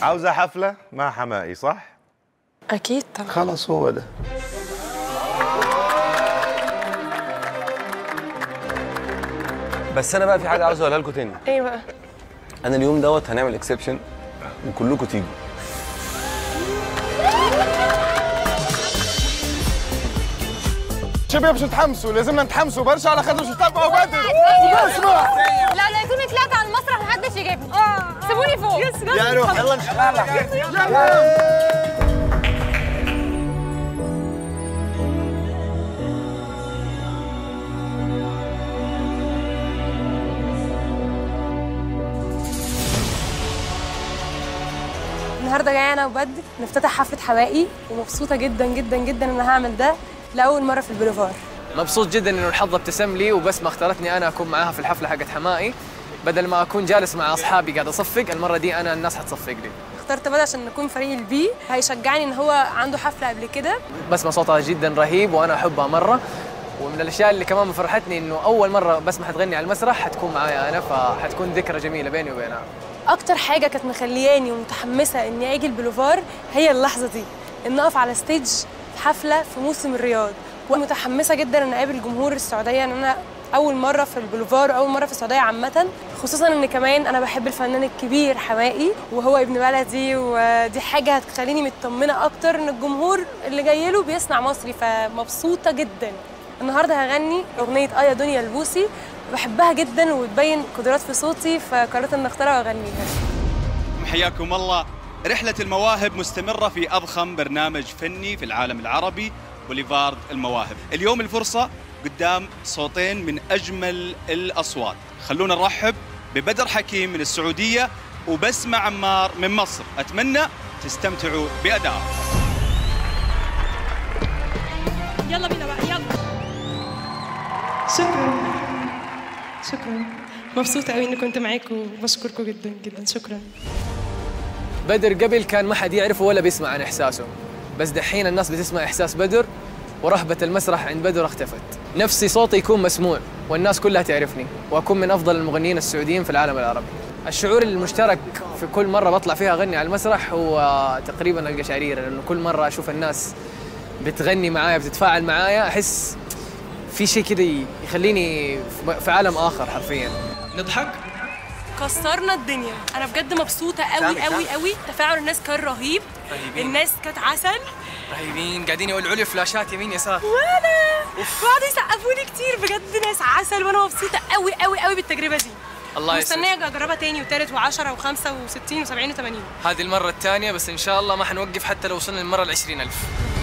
عاوزة حفلة مع حمائي صح؟ اكيد طبعا خلاص هو ده بس انا بقى في حاجه عاوز اقولها لكم تاني ايه بقى انا اليوم دوت هنعمل اكسبشن وكلكم تيجوا شباب مش تحمسوا لازمنا نتحمسوا برشا على خاطر مش تتابعوا بدر اسمع لا لا يكونوا ثلاثة على المسرح محدش يجيبني سيبوني فوق يا روح يلا النهارده جايه انا وبدر نفتتح حفله حمائي ومبسوطه جدا جدا جدا ان انا هعمل ده لاول مره في البوليفار مبسوط جدا انه الحظ ابتسم لي وبس ما اختارتني انا اكون معاها في الحفله حقت حمائي بدل ما اكون جالس مع اصحابي قاعد اصفق المره دي انا الناس حتصفق لي اخترت بدر عشان نكون فريق البي هيشجعني ان هو عنده حفله قبل كده بسمة صوتها جدا رهيب وانا احبها مره ومن الاشياء اللي كمان فرحتني انه اول مره بسمة حتغني على المسرح حتكون معايا انا فحتكون ذكرى جميله بيني وبينها اكتر حاجه كانت مخلياني ومتحمسه اني اجي البوليفار هي اللحظه دي ان اقف على ستيج في حفله في موسم الرياض ومتحمسه جدا ان اقابل جمهور السعوديه ان انا اول مره في البوليفار اول مره في السعوديه عامه خصوصا ان كمان انا بحب الفنان الكبير حمائي وهو ابن بلدي ودي حاجه هتخليني مطمنه اكتر ان الجمهور اللي جاي له بيسمع مصري فمبسوطه جدا النهارده هغني اغنيه اه يا دنيا البوسي بحبها جدا وبتبين قدرات في صوتي فقررت ان اختارها واغنيها حياكم الله رحلة المواهب مستمرة في أضخم برنامج فني في العالم العربي بوليفارد المواهب اليوم الفرصة قدام صوتين من أجمل الأصوات خلونا نرحب ببدر حكيم من السعودية وبسمة عمار من مصر أتمنى تستمتعوا بأدائهم يلا بينا بقى يلا شكرا شكرا مبسوطة قوي اني كنت معاكم وبشكركم جدا جدا شكرا بدر قبل كان ما حد يعرفه ولا بيسمع عن احساسه بس دحين الناس بتسمع احساس بدر ورهبة المسرح عند بدر اختفت نفسي صوتي يكون مسموع والناس كلها تعرفني واكون من افضل المغنيين السعوديين في العالم العربي الشعور المشترك في كل مرة بطلع فيها اغني على المسرح هو تقريبا القشعريرة لانه كل مرة اشوف الناس بتغني معايا بتتفاعل معايا احس في شيء كده يخليني في عالم اخر حرفيا نضحك كسرنا الدنيا انا بجد مبسوطه قوي قوي قوي تفاعل الناس كان رهيب الناس كانت عسل رهيبين قاعدين يولعوا لي فلاشات يمين يسار وانا وقعدوا يسقفوا لي كتير بجد ناس عسل وانا مبسوطه قوي قوي قوي بالتجربه دي الله يسعدك مستنيه اجربها تاني وتالت وعشرة وخمسة وستين وسبعين وثمانين هذه المرة الثانية بس إن شاء الله ما حنوقف حتى لو وصلنا للمرة العشرين ألف